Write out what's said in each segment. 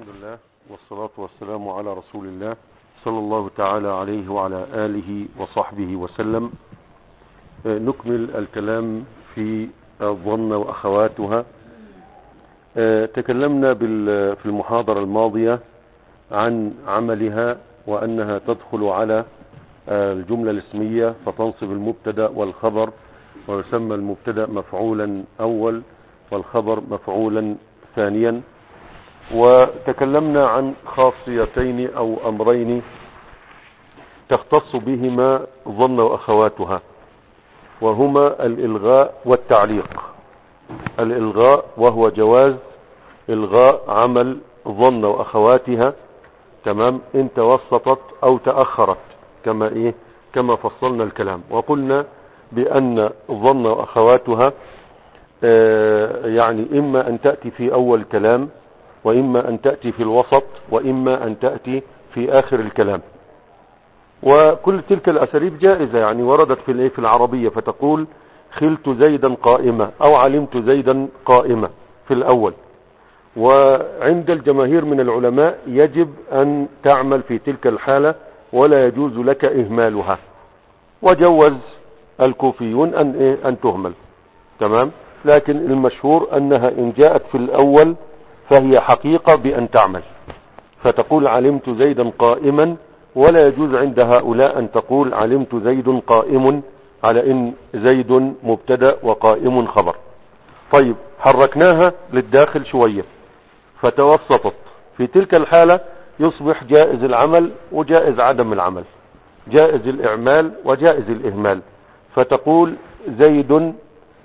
الحمد لله والصلاة والسلام على رسول الله صلى الله تعالى عليه وعلى آله وصحبه وسلم آه، نكمل الكلام في الظن وأخواتها آه، تكلمنا بال- في المحاضرة الماضية عن عملها وأنها تدخل على آه، الجملة الاسمية فتنصب المبتدا والخبر ويسمى المبتدا مفعولا أول والخبر مفعولا ثانيا وتكلمنا عن خاصيتين او امرين تختص بهما ظن واخواتها وهما الالغاء والتعليق الالغاء وهو جواز الغاء عمل ظن واخواتها تمام ان توسطت او تاخرت كما ايه كما فصلنا الكلام وقلنا بان ظن واخواتها آه، يعني اما ان تاتي في اول كلام وإما أن تأتي في الوسط وإما أن تأتي في آخر الكلام وكل تلك الأساليب جائزة يعني وردت في الإيه في العربية فتقول خلت زيدا قائمة أو علمت زيدا قائمة في الأول وعند الجماهير من العلماء يجب أن تعمل في تلك الحالة ولا يجوز لك إهمالها وجوز الكوفيون أن, إيه أن تهمل تمام لكن المشهور أنها إن جاءت في الأول فهي حقيقة بأن تعمل فتقول علمت زيدا قائما ولا يجوز عند هؤلاء أن تقول علمت زيد قائم على إن زيد مبتدا وقائم خبر طيب حركناها للداخل شوية فتوسطت في تلك الحالة يصبح جائز العمل وجائز عدم العمل جائز الإعمال وجائز الإهمال فتقول زيد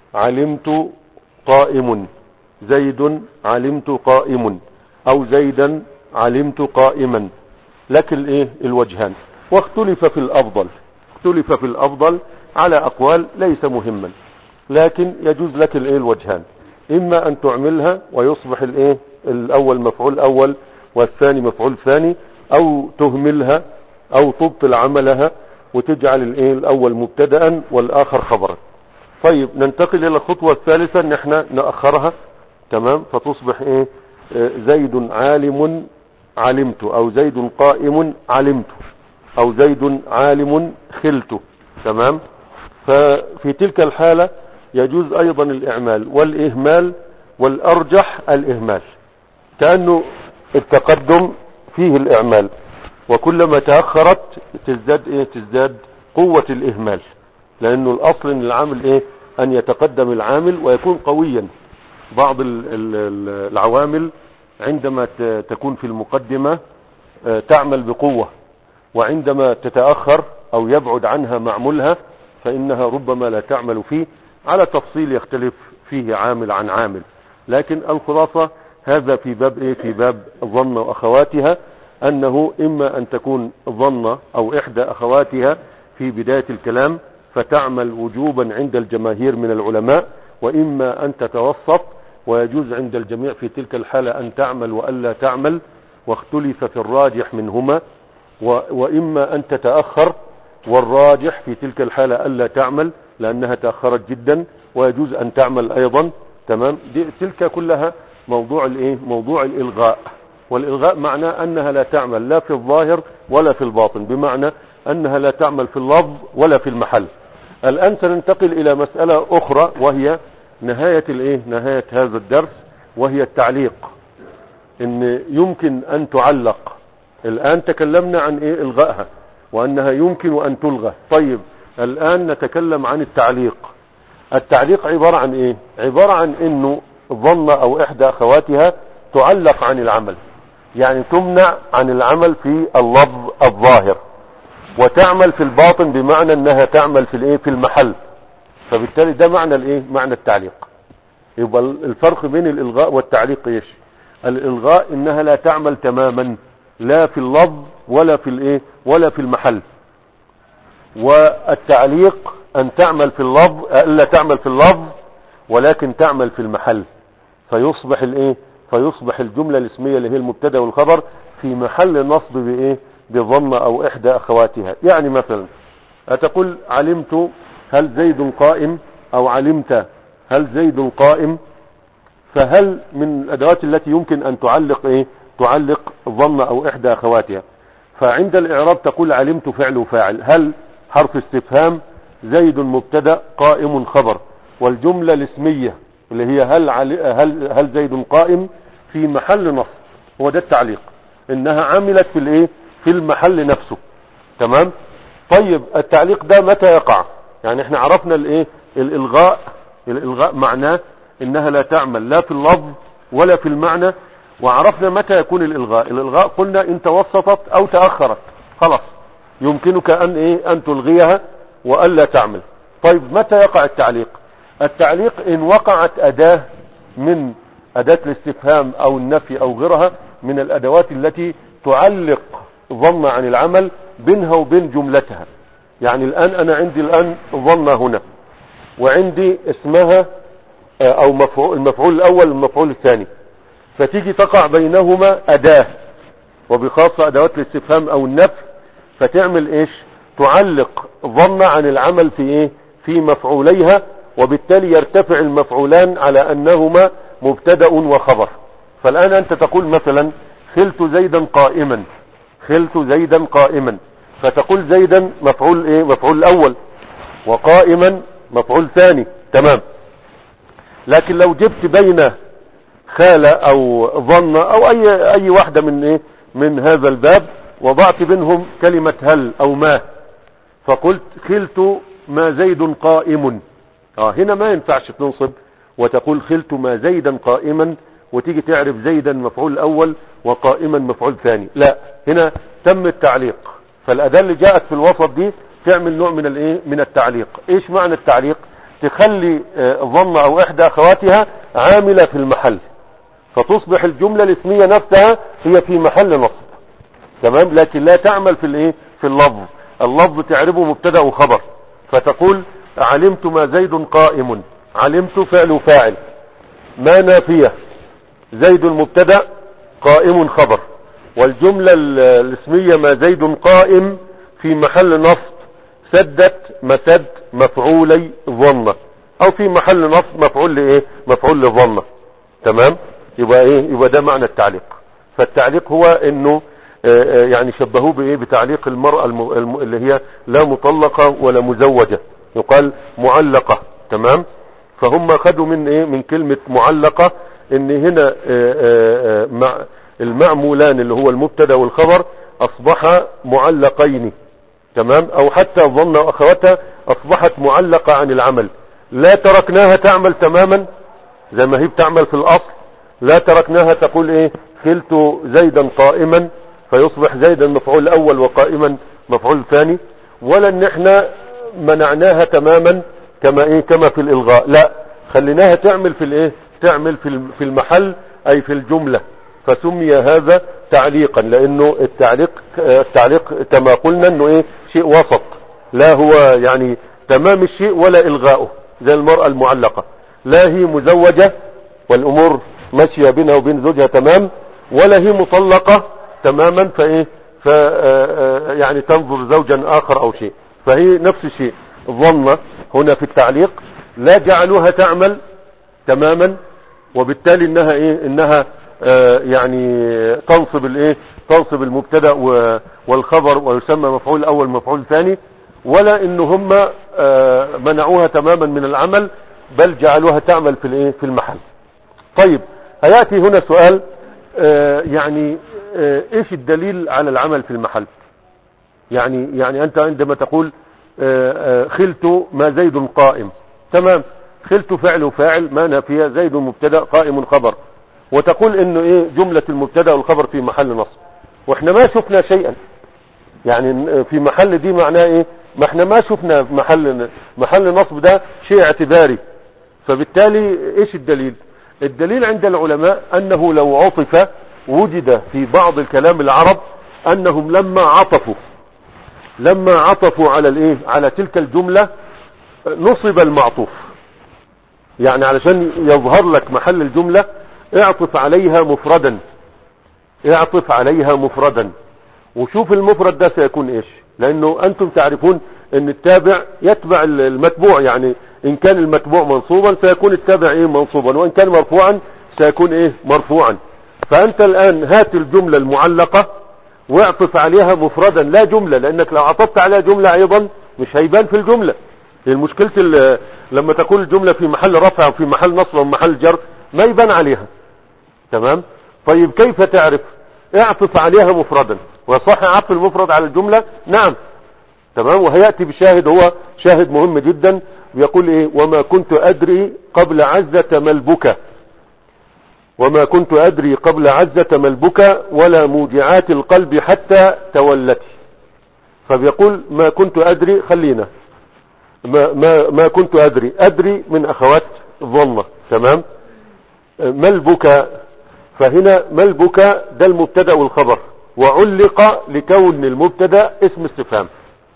علمت قائم زيد علمت قائم او زيدا علمت قائما لك الايه الوجهان واختلف في الافضل اختلف في الافضل على اقوال ليس مهما لكن يجوز لك الايه الوجهان اما ان تعملها ويصبح الايه الاول مفعول اول والثاني مفعول ثاني او تهملها او تبطل عملها وتجعل الايه الاول مبتدا والاخر خبرا طيب ننتقل الى الخطوه الثالثه ان احنا ناخرها تمام فتصبح ايه آه، زيد عالم علمت او زيد قائم علمت او زيد عالم خلت تمام ففي تلك الحالة يجوز ايضا الاعمال والاهمال والارجح الاهمال كأنه التقدم فيه الاعمال وكلما تأخرت تزداد ايه تزداد قوة الاهمال لانه الاصل ان العامل ايه ان يتقدم العامل ويكون قويا بعض ال- ال- ال- العوامل عندما ت- تكون في المقدمة آه، تعمل بقوة وعندما تتأخر او يبعد عنها معمولها فانها ربما لا تعمل فيه على تفصيل يختلف فيه عامل عن عامل لكن الخلاصة هذا في باب ايه في باب الظن واخواتها انه اما ان تكون ظن او احدى اخواتها في بداية الكلام فتعمل وجوبا عند الجماهير من العلماء واما ان تتوسط ويجوز عند الجميع في تلك الحالة ان تعمل والا تعمل واختلف في الراجح منهما و- واما ان تتأخر والراجح في تلك الحالة الا تعمل لانها تأخرت جدا ويجوز ان تعمل ايضا تمام دي تلك كلها موضوع الايه موضوع الالغاء والالغاء معناه انها لا تعمل لا في الظاهر ولا في الباطن بمعنى انها لا تعمل في اللفظ ولا في المحل الان سننتقل الى مسألة اخرى وهي نهاية الايه نهاية هذا الدرس وهي التعليق ان يمكن ان تعلق الان تكلمنا عن ايه الغائها وانها يمكن ان تلغى طيب الان نتكلم عن التعليق التعليق عبارة عن ايه عبارة عن انه ظن او احدى اخواتها تعلق عن العمل يعني تمنع عن العمل في اللفظ الظاهر وتعمل في الباطن بمعنى انها تعمل في الايه في المحل فبالتالي ده معنى الايه معنى التعليق يبقى الفرق بين الالغاء والتعليق ايش الالغاء انها لا تعمل تماما لا في اللفظ ولا في الايه ولا في المحل والتعليق ان تعمل في اللفظ الا تعمل في اللفظ ولكن تعمل في المحل فيصبح الايه فيصبح الجملة الاسمية اللي هي المبتدا والخبر في محل نصب بايه بظن او احدى اخواتها يعني مثلا اتقول علمت هل زيد قائم او علمت هل زيد قائم فهل من الادوات التي يمكن ان تعلق ايه تعلق ظن او احدى اخواتها فعند الاعراب تقول علمت فعل وفاعل هل حرف استفهام زيد مبتدا قائم خبر والجملة الاسمية اللي هي هل, علي هل, هل زيد قائم في محل نصب هو ده التعليق انها عملت في الايه في المحل نفسه تمام طيب التعليق ده متى يقع يعني احنا عرفنا الايه الالغاء الالغاء معناه انها لا تعمل لا في اللفظ ولا في المعنى وعرفنا متى يكون الالغاء الالغاء قلنا ان توسطت او تأخرت خلاص يمكنك ان ايه ان تلغيها والا تعمل طيب متى يقع التعليق التعليق ان وقعت اداة من اداة الاستفهام او النفي او غيرها من الادوات التي تعلق ظن عن العمل بينها وبين جملتها يعني الان انا عندي الان ظن هنا وعندي اسمها او مفعول المفعول الاول والمفعول الثاني فتيجي تقع بينهما اداة وبخاصة ادوات الاستفهام او النفي فتعمل ايش تعلق ظن عن العمل في ايه في مفعوليها وبالتالي يرتفع المفعولان على انهما مبتدا وخبر فالان انت تقول مثلا خلت زيدا قائما خلت زيدا قائما فتقول زيدا مفعول ايه مفعول الاول وقائما مفعول ثاني تمام لكن لو جبت بين خالة او ظن او اي اي واحدة من ايه من هذا الباب وضعت بينهم كلمة هل او ما فقلت خلت ما زيد قائم اه هنا ما ينفعش تنصب وتقول خلت ما زيدا قائما وتيجي تعرف زيدا مفعول الاول وقائما مفعول ثاني لا هنا تم التعليق فالاداة اللي جاءت في الوسط دي تعمل نوع من الايه من التعليق ايش معنى التعليق تخلي ظن او احدى اخواتها عاملة في المحل فتصبح الجملة الاسمية نفسها هي في محل نصب تمام لكن لا تعمل في الايه في اللفظ اللفظ تعربه مبتدا وخبر فتقول علمت ما زيد قائم علمت فعل فاعل ما نافية زيد مبتدا قائم خبر والجملة الاسمية ما زيد قائم في محل نصب سدت مسد مفعولي ظن او في محل نصب مفعول لايه مفعول لظن تمام يبقى ايه يبقى ده معنى التعليق فالتعليق هو انه يعني شبهوه بايه بتعليق المرأة الم... اللي هي لا مطلقة ولا مزوجة يقال معلقة تمام فهم خدوا من ايه من كلمة معلقة ان هنا مع المعمولان اللي هو المبتدا والخبر اصبح معلقين تمام او حتى ظن اخواتها اصبحت معلقة عن العمل لا تركناها تعمل تماما زي ما هي بتعمل في الاصل لا تركناها تقول ايه خلت زيدا قائما فيصبح زيدا مفعول اول وقائما مفعول ثاني ولا ان احنا منعناها تماما كما ايه كما في الالغاء لا خليناها تعمل في الايه تعمل في في المحل اي في الجملة فسمي هذا تعليقا لانه التعليق التعليق كما قلنا انه ايه شيء وسط لا هو يعني تمام الشيء ولا الغاؤه زي المرأة المعلقة لا هي مزوجة والامور ماشية بينها وبين زوجها تمام ولا هي مطلقة تماما فايه ف يعني تنظر زوجا اخر او شيء فهي نفس الشيء ظن هنا في التعليق لا جعلوها تعمل تماما وبالتالي انها ايه انها آه يعني تنصب الايه تنصب المبتدا والخبر ويسمى مفعول اول مفعول ثاني ولا ان هم آه منعوها تماما من العمل بل جعلوها تعمل في الايه في المحل طيب هياتي هنا سؤال آه يعني ايش الدليل على العمل في المحل يعني يعني انت عندما تقول خلت ما زيد قائم تمام خلت فعل وفاعل ما نافية زيد مبتدا قائم خبر وتقول انه ايه جملة المبتدا والخبر في محل نصب واحنا ما شفنا شيئا يعني في محل دي معناه ايه ما احنا ما شفنا محل محل نصب ده شيء اعتباري فبالتالي ايش الدليل الدليل عند العلماء انه لو عطف وجد في بعض الكلام العرب انهم لما عطفوا لما عطفوا على الايه على تلك الجملة نصب المعطوف يعني علشان يظهر لك محل الجملة اعطف عليها مفردا اعطف عليها مفردا وشوف المفرد ده سيكون ايش لانه انتم تعرفون ان التابع يتبع المتبوع يعني ان كان المتبوع منصوبا سيكون التابع ايه منصوبا وان كان مرفوعا سيكون ايه مرفوعا فانت الان هات الجملة المعلقة واعطف عليها مفردا لا جملة لانك لو عطفت عليها جملة ايضا مش هيبان في الجملة المشكلة ال- لما تكون الجملة في محل رفع او في محل نصب او محل جر ما يبان عليها تمام طيب كيف تعرف اعطف عليها مفردا وصح عطف المفرد على الجملة نعم تمام وهيأتي بشاهد هو شاهد مهم جدا بيقول ايه وما كنت ادري قبل عزة ملبكة وما كنت ادري قبل عزة ملبكة ولا موجعات القلب حتى تولتي فبيقول ما كنت ادري خلينا ما, ما, ما كنت ادري ادري من اخوات ظنة تمام ما البكاء فهنا ما البكاء ده المبتدا والخبر وعلق لكون المبتدا اسم استفهام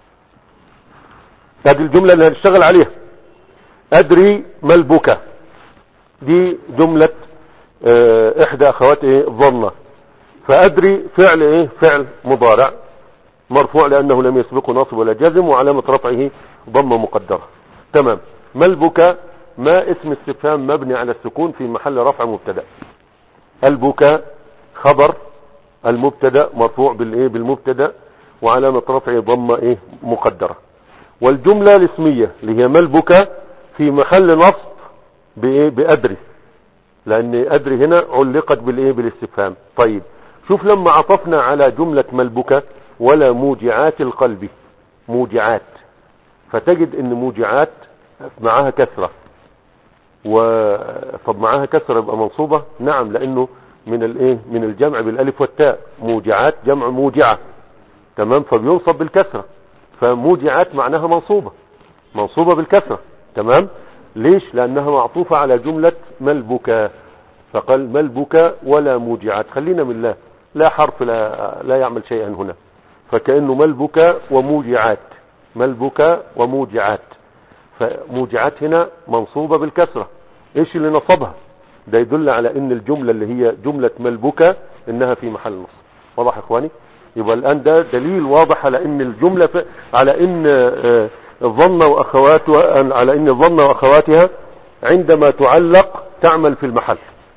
هذه الجملة اللي هنشتغل عليها ادري ما البكاء دي جملة اه احدى اخوات ايه ظنة فادري فعل ايه فعل مضارع مرفوع لانه لم يسبقه ناصب ولا جزم وعلامة رفعه ضمة مقدرة تمام ما البكاء ما اسم استفهام مبني على السكون في محل رفع مبتدا البكاء خبر المبتدا مرفوع بالايه بالمبتدا وعلامة رفعه ضمة ايه مقدرة والجملة الاسمية اللي هي ما البكاء في محل نصب بايه بادري لان ادري هنا علقت بالايه بالاستفهام طيب شوف لما عطفنا على جملة ملبكة ولا موجعات القلب موجعات فتجد ان موجعات معاها كسرة و طب معاها كسرة يبقى منصوبة نعم لانه من الايه من الجمع بالالف والتاء موجعات جمع موجعة تمام فبينصب بالكسرة فموجعات معناها منصوبة منصوبة بالكسرة تمام ليش لانها معطوفة على جملة ملبكة فقال ملبكة ولا موجعات خلينا من لا لا حرف لا, لا يعمل شيئا هنا فكأنه ملبكة وموجعات ملبكة وموجعات فموجعات هنا منصوبة بالكسرة ايش اللي نصبها ده يدل على ان الجملة اللي هي جملة ملبكة انها في محل نصب واضح يا اخواني يبقى الان ده دليل واضح على ان الجملة ف... على ان الظن واخواتها على ان الظن واخواتها عندما تعلق تعمل في المحل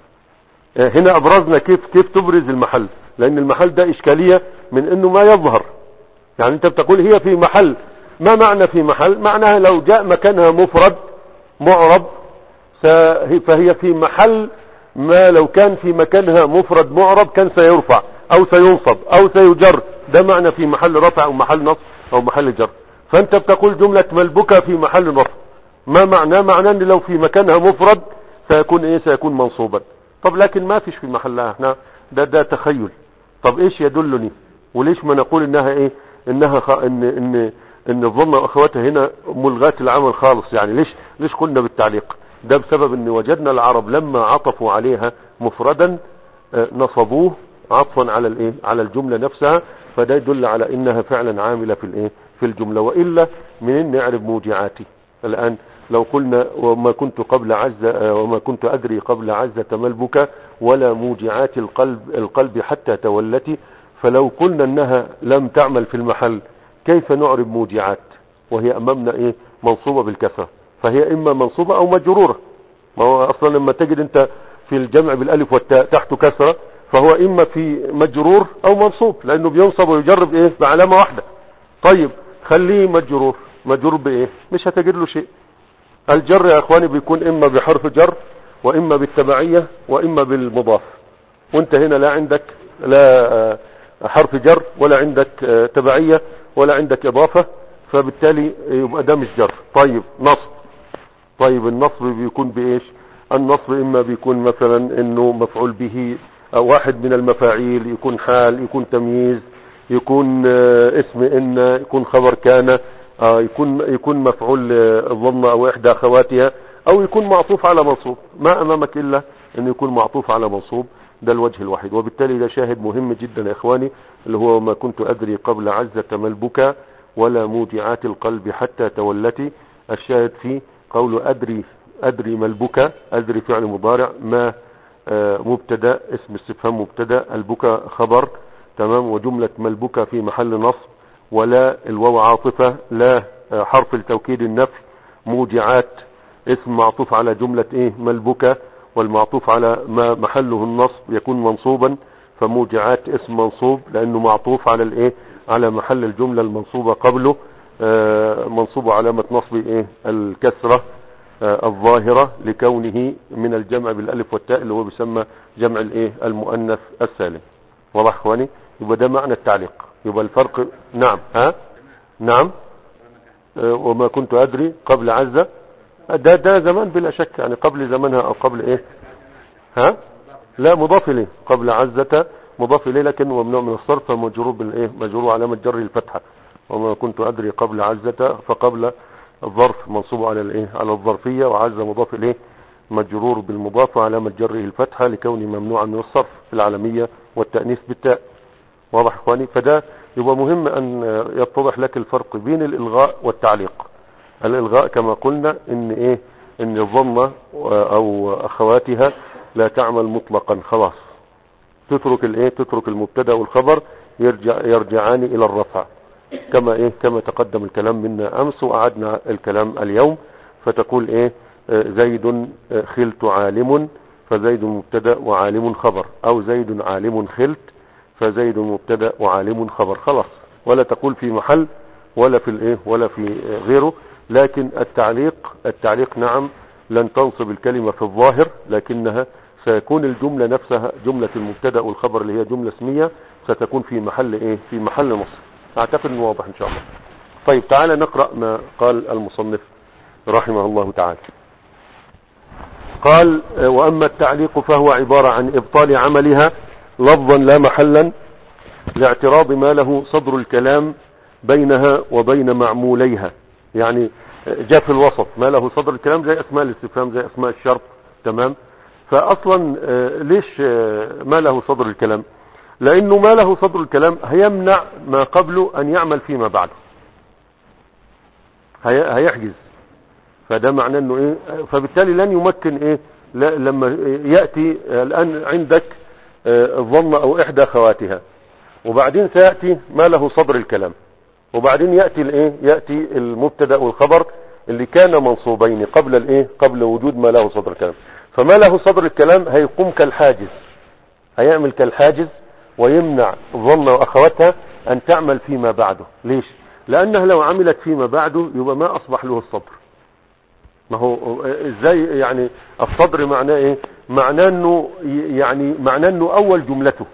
هنا ابرزنا كيف كيف تبرز المحل لان المحل ده اشكالية من انه ما يظهر يعني انت بتقول هي في محل ما معنى في محل معناها لو جاء مكانها مفرد معرب فهي في محل ما لو كان في مكانها مفرد معرب كان سيرفع او سينصب او سيجر ده معنى في محل رفع او محل نصب او محل جر فانت بتقول جملة ملبكة في محل نصب ما معناه معناه ان لو في مكانها مفرد سيكون ايه سيكون منصوبا طب لكن ما فيش في محلها احنا ده ده تخيل طب ايش يدلني وليش ما نقول انها ايه انها خ... ان ان ان الظن واخواتها هنا ملغاة العمل خالص يعني ليش ليش قلنا بالتعليق ده بسبب ان وجدنا العرب لما عطفوا عليها مفردا نصبوه عطفا على الايه على الجملة نفسها فده يدل على انها فعلا عاملة في الايه في الجملة والا منين نعرف موجعاتي الان لو قلنا وما كنت قبل عزة وما كنت ادري قبل عزة ملبكة ولا موجعات القلب القلب حتى تولتي فلو قلنا انها لم تعمل في المحل كيف نعرب موجعات وهي امامنا ايه منصوبة بالكسرة فهي اما منصوبة او مجرورة ما هو اصلا لما تجد انت في الجمع بالالف والتاء تحته كسرة فهو اما في مجرور او منصوب لانه بينصب ويجرب ايه بعلامة واحدة طيب خليه مجرور مجرور بايه مش هتجد له شيء الجر يا اخواني بيكون اما بحرف جر واما بالتبعية واما بالمضاف وانت هنا لا عندك لا حرف جر ولا عندك تبعية ولا عندك اضافة فبالتالي يبقى ده مش جر طيب نصب طيب النصب بيكون بايش النصب اما بيكون مثلا انه مفعول به أو واحد من المفاعيل يكون حال يكون تمييز يكون اسم ان يكون خبر كان يكون يكون مفعول الظن او احدى اخواتها او يكون معطوف على منصوب ما امامك الا انه يكون معطوف على منصوب ده الوجه الوحيد وبالتالي ده شاهد مهم جدا يا اخواني اللي هو ما كنت ادري قبل عزة ملبكة ولا موجعات القلب حتى تولتي الشاهد فيه قول ادري ادري ملبكة ادري فعل مضارع ما مبتدا اسم استفهام مبتدا البكا خبر تمام وجملة ملبكة في محل نصب ولا الواو عاطفة لا حرف التوكيد النفي موجعات اسم معطوف على جملة ايه ملبكة والمعطوف على ما محله النصب يكون منصوبا فموجعات اسم منصوب لانه معطوف على الايه على محل الجملة المنصوبة قبله آه، منصوب علامة نصب ايه الكسرة آه، الظاهرة لكونه من الجمع بالالف والتاء اللي هو بيسمى جمع الايه المؤنث السالم واضح اخواني يبقى ده معنى التعليق يبقى الفرق نعم ها نعم آه، وما كنت ادري قبل عزة ده ده زمان بلا شك يعني قبل زمانها او قبل ايه ها لا مضاف اليه قبل عزة مضاف اليه لكن ممنوع من الصرف فمجرور بالايه مجرور علامه جر الفتحه وما كنت ادري قبل عزة فقبل الظرف منصوب على الايه على الظرفيه وعزة مضاف اليه مجرور بالمضاف وعلامه جره الفتحه لكونه ممنوعا من الصرف في العالميه والتانيث بالتاء واضح اخواني فده يبقى مهم ان يتضح لك الفرق بين الالغاء والتعليق الالغاء كما قلنا ان ايه ان الضمه او اخواتها لا تعمل مطلقا خلاص تترك الايه تترك المبتدا والخبر يرجع يرجعان الى الرفع كما ايه كما تقدم الكلام منا امس واعدنا الكلام اليوم فتقول ايه آه، زيد آه، خلت عالم فزيد مبتدا وعالم خبر او زيد عالم خلت فزيد مبتدا وعالم خبر خلاص ولا تقول في محل ولا في الايه ولا في آه، غيره لكن التعليق التعليق نعم لن تنصب الكلمة في الظاهر لكنها سيكون الجملة نفسها جملة المبتدا والخبر اللي هي جملة اسمية ستكون في محل ايه في محل نصب اعتقد انه واضح ان شاء الله طيب تعالى نقرأ ما قال المصنف رحمه الله تعالى قال واما التعليق فهو عبارة عن ابطال عملها لفظا لا محلا لاعتراض ما له صدر الكلام بينها وبين معموليها يعني جاء في الوسط ما له صدر الكلام زي اسماء الاستفهام زي اسماء الشرط تمام فاصلا آه، ليش آه، ما له صدر الكلام لانه ما له صدر الكلام هيمنع ما قبله ان يعمل فيما بعده هيحجز فده معناه انه ايه فبالتالي لن يمكن ايه لما يأتي الان عندك آه، الظن او احدى اخواتها وبعدين سيأتي ما له صدر الكلام وبعدين يأتي الايه يأتي المبتدا والخبر اللي كان منصوبين قبل الايه قبل وجود ما له صدر الكلام فما له صدر الكلام هيقوم كالحاجز هيعمل كالحاجز ويمنع الظن واخواتها ان تعمل فيما بعده ليش لانها لو عملت فيما بعده يبقى ما اصبح له الصدر ما هو ازاي يعني الصدر معناه ايه معناه انه يعني معناه انه اول جملته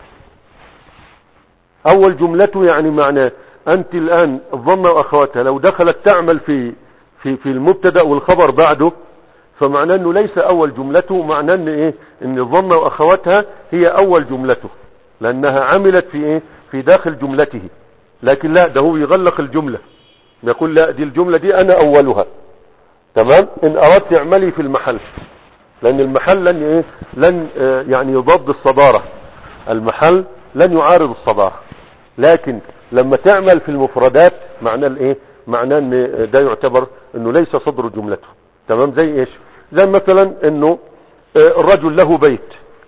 اول جملته يعني معناه انت الان الظن واخواتها لو دخلت تعمل في في في المبتدا والخبر بعده فمعناه انه ليس اول جملته معناه ان ايه ان الظن واخواتها هي اول جملته لانها عملت في ايه في داخل جملته لكن لا ده هو يغلق الجملة يقول لا دي الجملة دي انا اولها تمام ان اردت اعملي في المحل لان المحل لن ايه لن آه يعني يضاد الصدارة المحل لن يعارض الصدارة لكن لما تعمل في المفردات معناه الايه معناه ان ده يعتبر انه ليس صدر جملته تمام زي ايش زي مثلا انه آه الرجل له بيت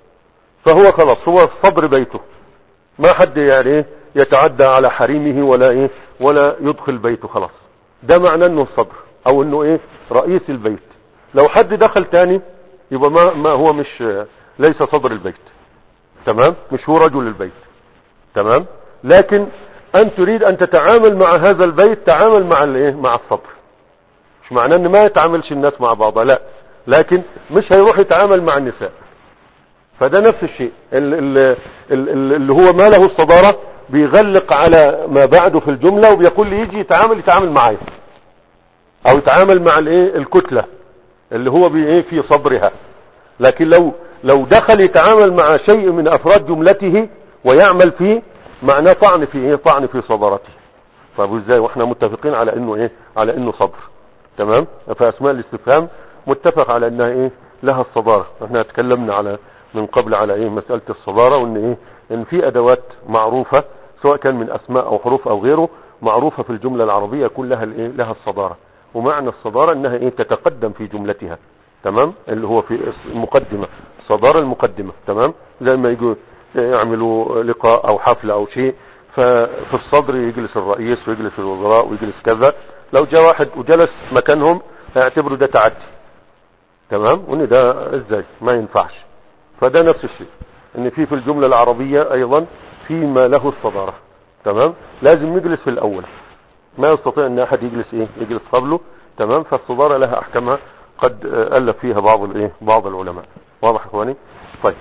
فهو خلاص هو صدر بيته ما حد يعني ايه يتعدى على حريمه ولا ايه ولا يدخل بيته خلاص ده معناه انه الصدر او انه ايه رئيس البيت لو حد دخل تاني يبقى ما, ما هو مش ليس صدر البيت تمام مش هو رجل البيت تمام لكن ان تريد ان تتعامل مع هذا البيت تعامل مع الايه مع الصدر مش معناه ان ما يتعاملش الناس مع بعضها لا لكن مش هيروح يتعامل مع النساء فده نفس الشيء اللي, اللي هو ما له الصدارة بيغلق على ما بعده في الجملة وبيقول لي يجي يتعامل يتعامل معايا او يتعامل مع الايه الكتلة اللي هو بايه في صبرها لكن لو لو دخل يتعامل مع شيء من افراد جملته ويعمل فيه معناه طعن في ايه طعن في صدارته طب ازاي واحنا متفقين على انه ايه على انه صبر تمام فاسماء الاستفهام متفق على انها ايه لها الصدارة احنا تكلمنا على من قبل على ايه مسألة الصدارة وان ايه ان في ادوات معروفة سواء كان من اسماء او حروف او غيره معروفة في الجملة العربية كلها الايه لها الصدارة ومعنى الصدارة انها ايه تتقدم في جملتها تمام اللي هو في المقدمة صدارة المقدمة تمام زي ما يجوا يعملوا لقاء او حفلة او شيء ففي الصدر يجلس الرئيس ويجلس الوزراء ويجلس كذا لو جاء واحد وجلس مكانهم هيعتبروا ده تعدي تمام وان ده ازاي ما ينفعش فده نفس الشيء ان في في الجملة العربية ايضا فيما له الصدارة تمام لازم يجلس في الاول ما يستطيع ان احد يجلس ايه يجلس قبله تمام فالصدارة لها احكامها قد آه، الف فيها بعض الايه بعض العلماء واضح اخواني طيب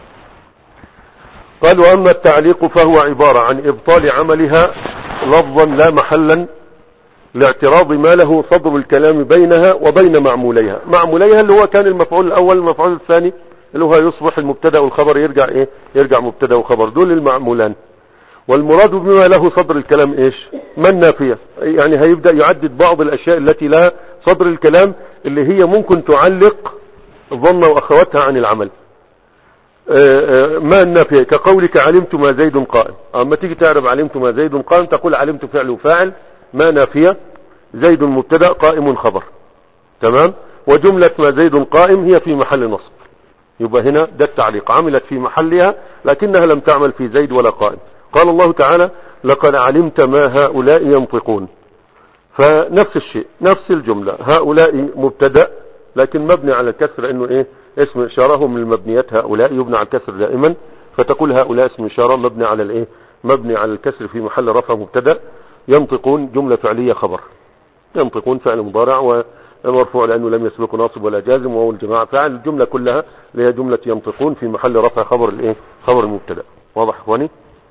قال واما التعليق فهو عبارة عن ابطال عملها لفظا لا محلا لاعتراض ما له صدر الكلام بينها وبين معموليها معموليها اللي هو كان المفعول الاول المفعول الثاني اللي هو يصبح المبتدا والخبر يرجع ايه يرجع مبتدا وخبر دول المعمولان والمراد بما له صدر الكلام ايش ما النافية يعني هيبدأ يعدد بعض الاشياء التي لها صدر الكلام اللي هي ممكن تعلق الظن واخواتها عن العمل آه، آه، ما النافية كقولك علمت ما زيد قائم اما تيجي تعرف علمت ما زيد قائم تقول علمت فعل وفاعل ما نافية زيد مبتدا قائم خبر تمام وجملة ما زيد قائم هي في محل نصب يبقى هنا ده التعليق عملت في محلها لكنها لم تعمل في زيد ولا قائم قال الله تعالى لقد علمت ما هؤلاء ينطقون فنفس الشيء نفس الجملة هؤلاء مبتدا لكن مبني على الكسر انه ايه اسم اشاره من المبنيات هؤلاء يبنى على الكسر دائما فتقول هؤلاء اسم اشاره مبني على الايه مبني على الكسر في محل رفع مبتدا ينطقون جملة فعلية خبر ينطقون فعل مضارع ومرفوع لأنه لم يسبقه ناصب ولا جازم وهو الجماعة فعل الجملة كلها اللي هي جملة ينطقون في محل رفع خبر الايه خبر المبتدا واضح اخواني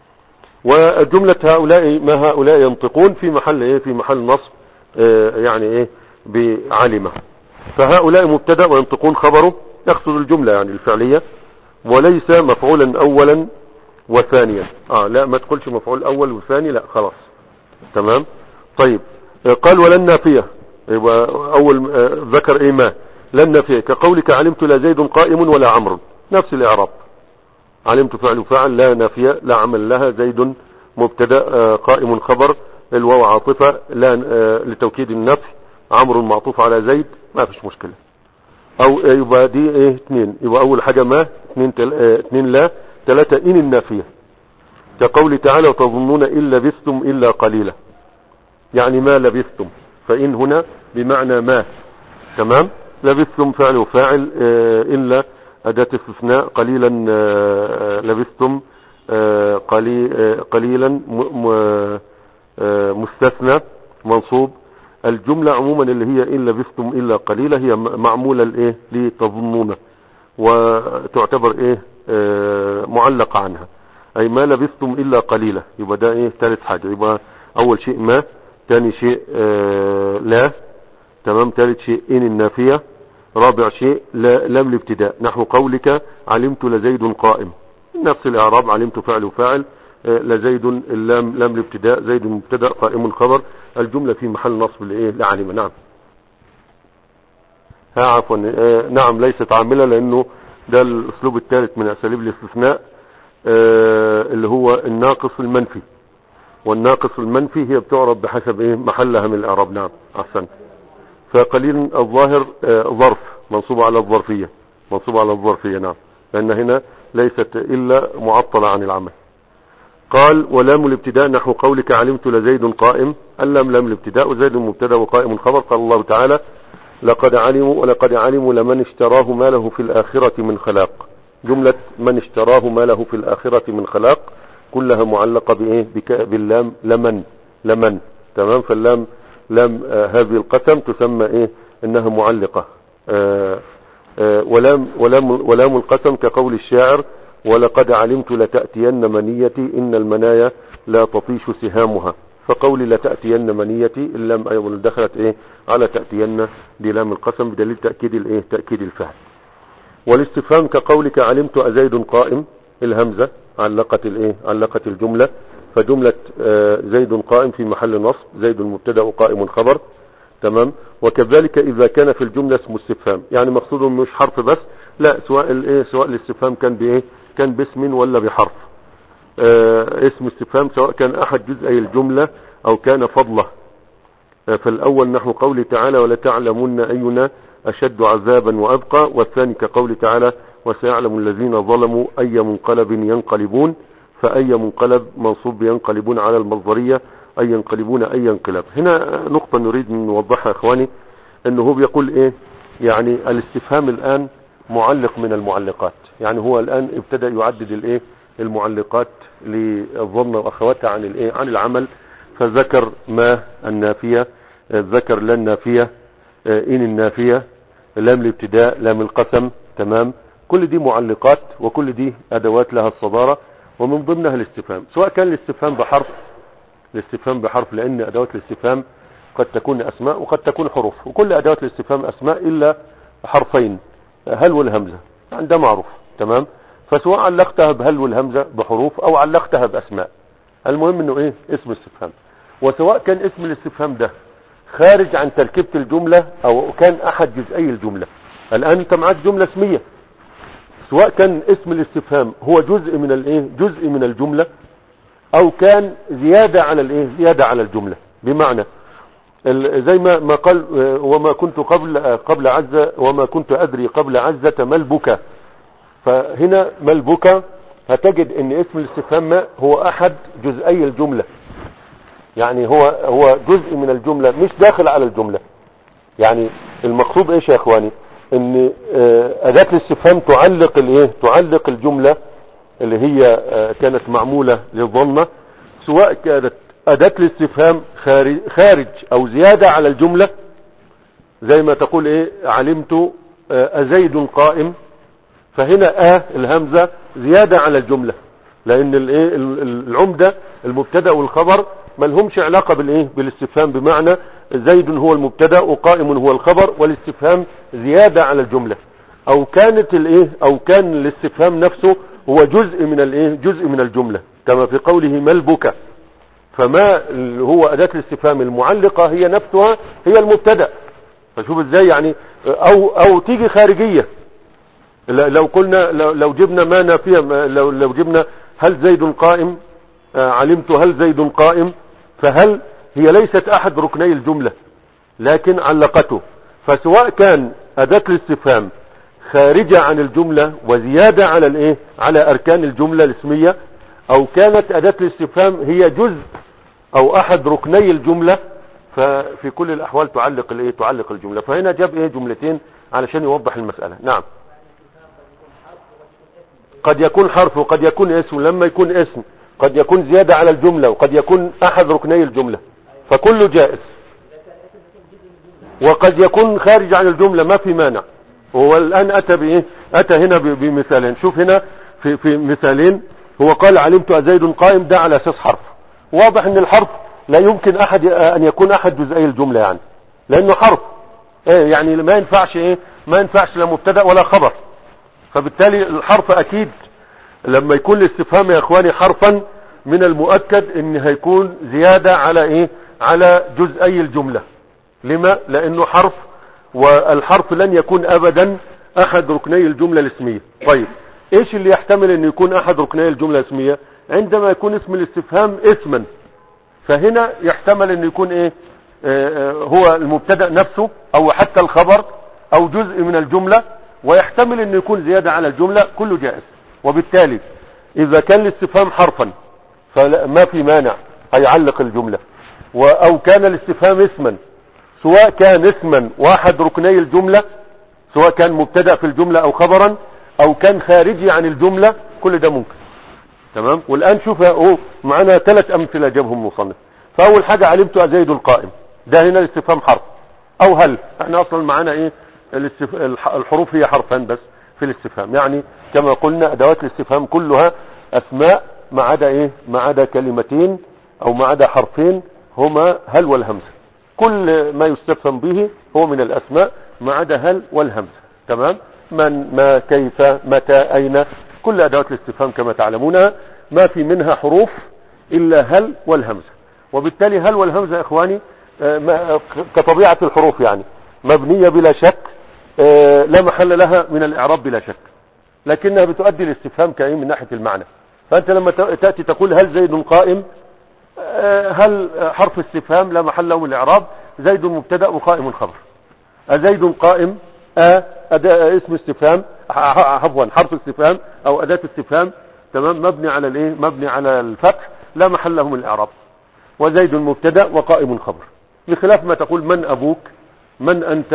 وجملة هؤلاء ما هؤلاء ينطقون في محل ايه في محل نصب اه يعني ايه بعلمة فهؤلاء مبتدا وينطقون خبره يقصد الجملة يعني الفعلية وليس مفعولا اولا وثانيا اه لا ما تقولش مفعول اول وثاني لا خلاص تمام طيب قال ولن نافية يبقى اول اه ذكر ايه ما لن نافية كقولك علمت لا زيد قائم ولا عمرو نفس الاعراب علمت فعل فعل لا نافية لا عمل لها زيد مبتدا اه قائم خبر الواو عاطفة لا اه لتوكيد النفي عمرو معطوف على زيد ما فيش مشكلة او يبقى دي ايه اتنين يبقى اول حاجة ما اتنين, تل... اه اتنين لا تلاتة ان النافية كقول تعالى وتظنون إن لبثتم إلا قليلا يعني ما لبثتم فإن هنا بمعنى ما تمام لبثتم فعل وفاعل اه إلا أداة استثناء قليلا اه لبثتم اه قليلا مستثنى منصوب الجملة عموما اللي هي إن لبثتم إلا قليلا هي معمولة لإيه لتظنون وتعتبر إيه معلقة عنها أي ما لبثتم إلا قليلا يبقى ده إيه ثالث حاجة يبقى أول شيء ما ثاني شيء لا تمام ثالث شيء إن النافية رابع شيء لا لم الابتداء نحو قولك علمت لزيد قائم نفس الإعراب علمت فعل وفاعل لزيد اللام لام الابتداء زيد مبتدا قائم خبر الجملة في محل نصب لايه لعلم نعم ها عفوا آه نعم ليست عاملة لانه ده الاسلوب الثالث من اساليب الاستثناء آه اللي هو الناقص المنفي والناقص المنفي هي بتعرب بحسب ايه محلها من الاعراب نعم احسن فقليل الظاهر آه ظرف منصوب على الظرفية منصوب على الظرفية نعم لان هنا ليست الا معطلة عن العمل قال ولام الابتداء نحو قولك علمت لزيد قائم اللام لام الابتداء وزيد مبتدا وقائم خبر قال الله تعالى لقد علموا ولقد علموا لمن اشتراه ما له في الآخرة من خلاق جملة من اشتراه ما له في الآخرة من خلاق كلها معلقة بإيه باللام لمن لمن تمام فاللام لام آه هذه القسم تسمى إيه إنها معلقة آه آه ولام ولام ولام القسم كقول الشاعر ولقد علمت لتأتين منيتي إن المنايا لا تطيش سهامها فقولي لتأتين منيتي اللام أيضا دخلت إيه على تأتين دي لام القسم بدليل تأكيد الإيه تأكيد الفعل والاستفهام كقولك علمت أزيد قائم الهمزة علقت الإيه علقت الجملة فجملة آه زيد قائم في محل نصب زيد مبتدا وقائم خبر تمام وكذلك إذا كان في الجملة اسم استفهام يعني مقصود مش حرف بس لا سواء الايه سواء الاستفهام كان بايه كان باسم ولا بحرف آه اسم استفهام سواء كان احد جزئي الجملة او كان فضله آه فالاول نحو قوله تعالى ولا تعلمن اينا اشد عذابا وابقى والثاني كقوله تعالى وسيعلم الذين ظلموا اي منقلب ينقلبون فاي منقلب منصوب ينقلبون على المصدرية اي ينقلبون اي انقلاب هنا نقطة نريد ان نوضحها يا اخواني انه هو بيقول ايه يعني الاستفهام الآن معلق من المعلقات يعني هو الآن ابتدأ يعدد الايه المعلقات للظن واخواتها عن الايه عن العمل فذكر ما النافية ذكر لا النافية ان النافية لام الابتداء لام القسم تمام كل دي معلقات وكل دي ادوات لها الصدارة ومن ضمنها الاستفهام سواء كان الاستفهام بحرف الاستفهام بحرف لان ادوات الاستفهام قد تكون اسماء وقد تكون حروف وكل ادوات الاستفهام اسماء الا حرفين هل والهمزة يعني ده معروف تمام فسواء علقتها بهل والهمزة بحروف او علقتها باسماء المهم انه ايه اسم استفهام وسواء كان اسم الاستفهام ده خارج عن تركيبة الجملة او كان احد جزئي الجملة الان انت معاك جملة اسمية سواء كان اسم الاستفهام هو جزء من الايه جزء من الجملة او كان زيادة على الايه زيادة على الجملة بمعنى زي ما ما قال وما كنت قبل قبل عزة وما كنت ادري قبل عزة ما البكى فهنا ما البكى هتجد ان اسم الاستفهام ما هو احد جزئي الجملة يعني هو هو جزء من الجملة مش داخل على الجملة يعني المقصود ايش يا اخواني ان اداة الاستفهام تعلق الايه تعلق الجملة اللي هي كانت معمولة للظنة سواء كانت اداة الاستفهام خارج, خارج او زيادة على الجملة زي ما تقول ايه علمت ازيد قائم فهنا اه الهمزة زيادة على الجملة لان الايه العمدة المبتدا والخبر ما لهمش علاقة بالايه بالاستفهام بمعنى زيد هو المبتدا وقائم هو الخبر والاستفهام زيادة على الجملة او كانت الايه او كان الاستفهام نفسه هو جزء من الايه جزء من الجملة كما في قوله ما البكى فما هو اداة الاستفهام المعلقة هي نفسها هي المبتدا فشوف ازاي يعني او او تيجي خارجية لو قلنا لو جبنا ما نافية لو لو جبنا هل زيد قائم علمت هل زيد قائم فهل هي ليست احد ركني الجملة لكن علقته فسواء كان اداة الاستفهام خارجة عن الجملة وزيادة على الايه على اركان الجملة الاسمية او كانت اداة الاستفهام هي جزء او احد ركني الجملة ففي كل الاحوال تعلق الايه تعلق الجملة فهنا جاب ايه جملتين علشان يوضح المسألة نعم قد يكون حرف وقد يكون اسم لما يكون اسم قد يكون زيادة على الجملة وقد يكون احد ركني الجملة فكله جائز وقد يكون خارج عن الجملة ما في مانع هو الان اتى بايه اتى هنا بمثالين شوف هنا في, في مثالين هو قال علمت زيد قائم ده على اساس حرف واضح ان الحرف لا يمكن احد ان يكون احد جزئي الجملة يعني لانه حرف ايه يعني ما ينفعش ايه ما ينفعش لا مبتدا ولا خبر فبالتالي الحرف اكيد لما يكون الاستفهام يا اخواني حرفا من المؤكد ان هيكون زيادة على ايه على جزئي الجملة لما لانه حرف والحرف لن يكون ابدا احد ركني الجملة الاسمية طيب ايش اللي يحتمل ان يكون احد ركني الجملة الاسمية عندما يكون اسم الاستفهام اسما فهنا يحتمل ان يكون ايه اه هو المبتدا نفسه او حتى الخبر او جزء من الجملة ويحتمل ان يكون زيادة على الجملة كله جائز وبالتالي اذا كان الاستفهام حرفا فما في مانع هيعلق الجملة او كان الاستفهام اسما سواء كان اسما واحد ركني الجملة سواء كان مبتدا في الجملة او خبرا او كان خارجي عن الجملة كل ده ممكن تمام والان شوف اهو معانا ثلاث امثله جابهم المصنف فاول حاجه علمت زيد القائم ده هنا الاستفهام حرف او هل احنا اصلا معانا ايه الاستف... الحروف هي حرفان بس في الاستفهام يعني كما قلنا ادوات الاستفهام كلها اسماء ما عدا ايه ما عدا كلمتين او ما عدا حرفين هما هل والهمزه كل ما يستفهم به هو من الاسماء ما عدا هل والهمزه تمام من ما كيف متى اين كل ادوات الاستفهام كما تعلمونها ما في منها حروف الا هل والهمزه وبالتالي هل والهمزه يا اخواني كطبيعه الحروف يعني مبنيه بلا شك لا محل لها من الاعراب بلا شك لكنها بتؤدي الاستفهام كايه من ناحيه المعنى فانت لما تاتي تقول هل زيد قائم هل حرف استفهام لا محل له من الاعراب زيد مبتدا وقائم خبر ازيد قائم أ أداء اسم استفهام عفوا حرف استفهام او اداة استفهام تمام مبني على الايه مبني على الفتح لا محل له من الاعراب وزيد مبتدا وقائم خبر بخلاف ما تقول من ابوك من انت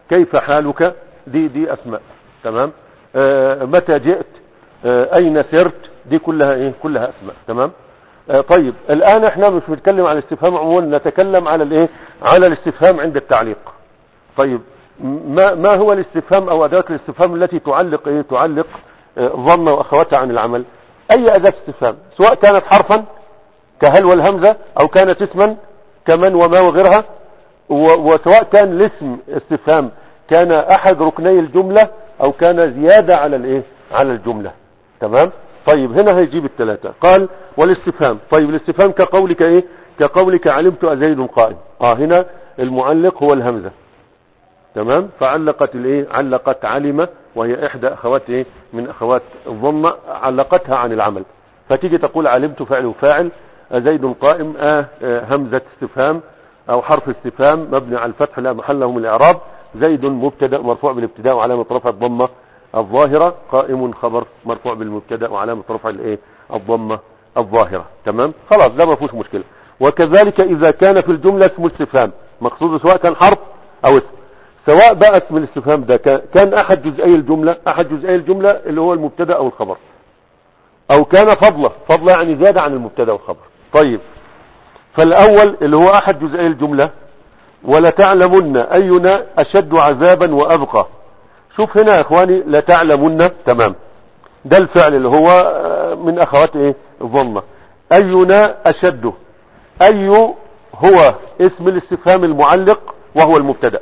كيف حالك دي دي اسماء تمام آه متى جئت آه اين سرت دي كلها ايه كلها اسماء تمام آه طيب الان احنا مش بنتكلم على الاستفهام عموما نتكلم على الايه على الاستفهام عند التعليق طيب ما ما هو الاستفهام او ادوات الاستفهام التي تعلق ايه تعلق آه ظن واخواتها عن العمل اي اداه استفهام سواء كانت حرفا كهل والهمزه او كانت اسما كمن وما وغيرها وسواء كان الاسم استفهام كان احد ركني الجملة او كان زيادة على الايه على الجملة تمام طيب هنا هيجيب الثلاثة قال والاستفهام طيب الاستفهام كقولك ايه كقولك علمت ازيد قائم اه هنا المعلق هو الهمزة تمام فعلقت الايه علقت علم وهي احدى اخوات ايه من اخوات الضمه علقتها عن العمل فتيجي تقول علمت فعل وفاعل زيد قائم آه, آه همزة استفهام او حرف استفهام مبني على الفتح لا محل له من الاعراب زيد مبتدا مرفوع بالابتداء وعلامه رفع الضمه الظاهره قائم خبر مرفوع بالمبتدا وعلامه رفع الايه الضمه الظاهره تمام خلاص ده ما فيهوش مشكله وكذلك اذا كان في الجمله اسم استفهام مقصود سواء كان حرف او اسم سواء بقى اسم الاستفهام ده كان احد جزئي الجمله احد جزئي الجمله اللي هو المبتدا او الخبر او كان فضله فضله يعني زياده عن المبتدا والخبر طيب فالاول اللي هو احد جزئي الجمله ولا تعلمن اينا اشد عذابا وابقى شوف هنا يا اخواني لا تعلمن تمام ده الفعل اللي هو من اخوات ايه الظنه اينا اشد اي هو اسم الاستفهام المعلق وهو المبتدا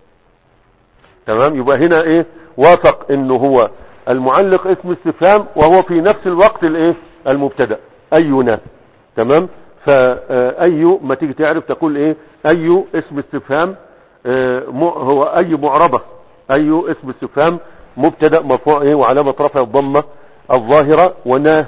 تمام يبقى هنا ايه وافق انه هو المعلق اسم استفهام وهو في نفس الوقت الايه المبتدا اينا تمام فاي ما تيجي تعرف تقول ايه اي اسم استفهام هو اي معربة اي اسم استفهام مبتدا مرفوع ايه وعلامة رفع الضمة الظاهرة وناه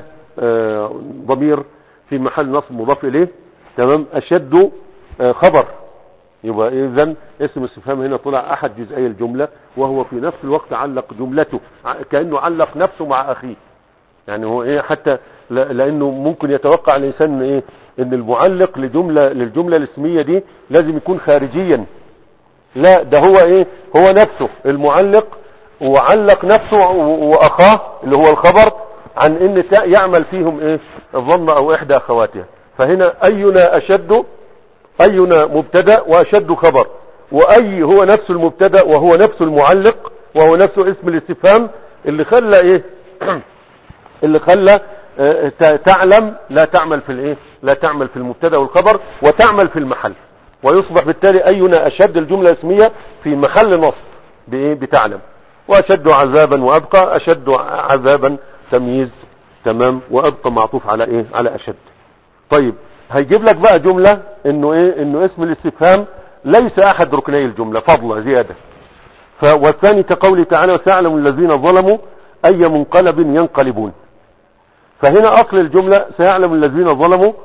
ضمير في محل نصب مضاف اليه تمام اشد خبر يبقى اذا اسم استفهام هنا طلع احد جزئي الجملة وهو في نفس الوقت علق جملته كأنه علق نفسه مع اخيه يعني هو ايه حتى لانه ممكن يتوقع الانسان ايه ان المعلق لجملة للجملة الاسمية دي لازم يكون خارجيا لا ده هو ايه هو نفسه المعلق وعلق نفسه واخاه اللي هو الخبر عن ان يعمل فيهم ايه الظن او احدى اخواتها فهنا اينا اشد اينا مبتدا واشد خبر واي هو نفس المبتدا وهو نفس المعلق وهو نفسه اسم الاستفهام اللي خلى ايه اللي خلى تعلم لا تعمل في الايه لا تعمل في المبتدا والخبر وتعمل في المحل ويصبح بالتالي اينا اشد الجمله الاسميه في محل نصب بايه بتعلم واشد عذابا وابقى اشد عذابا تمييز تمام وابقى معطوف على ايه على اشد طيب هيجيب لك بقى جمله انه ايه انه اسم الاستفهام ليس احد ركني الجمله فضله زياده والثاني كقوله تعالى وسيعلم الذين ظلموا اي منقلب ينقلبون فهنا اصل الجملة سيعلم الذين ظلموا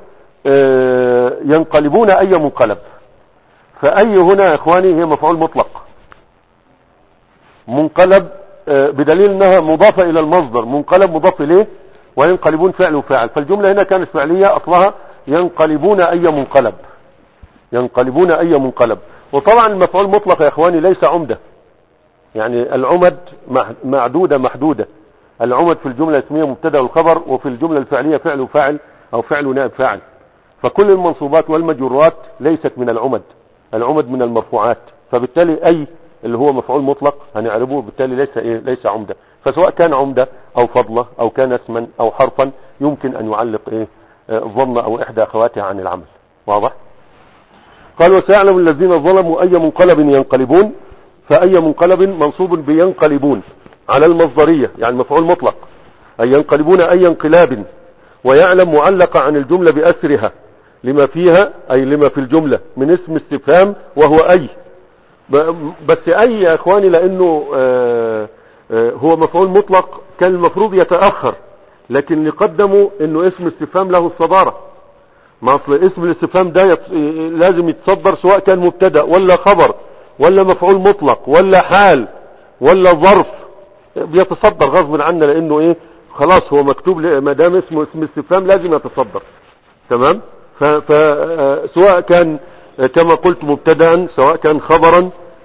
ينقلبون اي منقلب فاي هنا يا اخواني هي مفعول مطلق منقلب بدليل انها مضافة الى المصدر منقلب مضاف اليه وينقلبون فعل وفاعل فالجملة هنا كانت فعلية اصلها ينقلبون اي منقلب ينقلبون اي منقلب وطبعا المفعول مطلق يا اخواني ليس عمدة يعني العمد معدودة محدودة العمد في الجملة الاسمية مبتدا والخبر وفي الجملة الفعلية فعل وفاعل او فعل نائب فاعل فكل المنصوبات والمجرات ليست من العمد العمد من المرفوعات فبالتالي اي اللي هو مفعول مطلق هنعربه بالتالي ليس ايه ليس عمدة فسواء كان عمدة او فضلة او كان اسما او حرفا يمكن ان يعلق ايه ظن او احدى اخواتها عن العمل واضح قال وسيعلم الذين ظلموا اي منقلب ينقلبون فاي منقلب منصوب بينقلبون على المصدرية يعني مفعول مطلق أي ينقلبون أي انقلاب ويعلم معلق عن الجملة بأسرها لما فيها أي لما في الجملة من اسم استفهام وهو أي بس أي يا إخواني لأنه آآ آآ هو مفعول مطلق كان المفروض يتأخر لكن اللي قدموا أنه اسم استفهام له الصدارة ما أصل اسم الاستفهام ده يت... لازم يتصدر سواء كان مبتدا ولا خبر ولا مفعول مطلق ولا حال ولا ظرف بيتصدر غصب عنا لانه ايه خلاص هو مكتوب ما دام اسمه اسم استفهام لازم يتصدر تمام فسواء كان كما قلت مبتدا سواء كان خبرا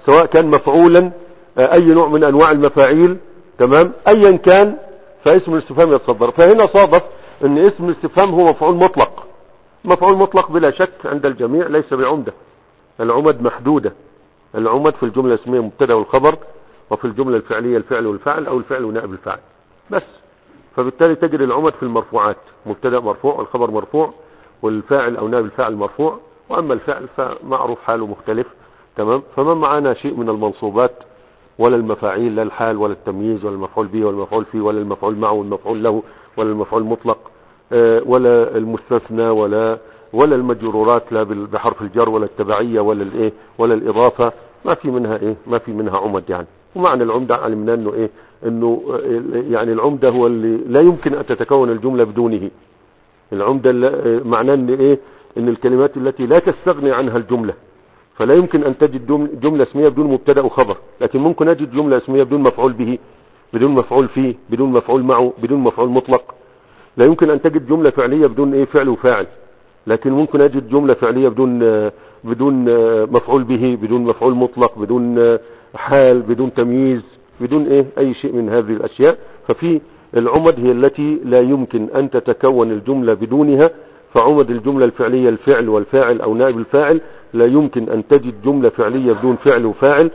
سواء كان مفعولا آه، اي نوع من انواع المفاعيل تمام ايا كان فاسم الاستفهام يتصدر فهنا صادف ان اسم الاستفهام هو مفعول مطلق مفعول مطلق بلا شك عند الجميع ليس بعمدة العمد محدودة العمد في الجملة الاسمية مبتدا والخبر وفي الجملة الفعلية الفعل والفعل او الفعل ونائب الفاعل بس فبالتالي تجد العمد في المرفوعات مبتدا مرفوع والخبر مرفوع والفاعل او نائب الفاعل مرفوع واما الفعل فمعروف حاله مختلف تمام فما معنا شيء من المنصوبات ولا المفاعيل لا الحال ولا التمييز ولا المفعول به ولا المفعول فيه ولا المفعول معه والمفعول له ولا المفعول المطلق آه، ولا المستثنى ولا ولا المجرورات لا بحرف الجر ولا التبعية ولا الايه ولا الاضافة ما في منها ايه ما في منها عمد يعني ومعنى العمدة علمنا انه ايه انه آه، يعني العمدة هو اللي لا يمكن ان تتكون الجملة بدونه العمدة آه، معناه ان ايه ان الكلمات التي لا تستغني عنها الجملة فلا يمكن ان تجد جملة اسمية بدون مبتدا وخبر لكن ممكن اجد جملة اسمية بدون مفعول به بدون مفعول فيه بدون مفعول معه بدون مفعول مطلق لا يمكن ان تجد جملة فعلية بدون ايه فعل وفاعل لكن ممكن اجد جملة فعلية بدون بدون مفعول به بدون مفعول مطلق بدون حال بدون تمييز بدون ايه اي شيء من هذه الاشياء ففي العمد هي التي لا يمكن ان تتكون الجملة بدونها فعمد الجملة الفعلية الفعل والفاعل او نائب الفاعل لا يمكن ان تجد جملة فعلية بدون فعل وفاعل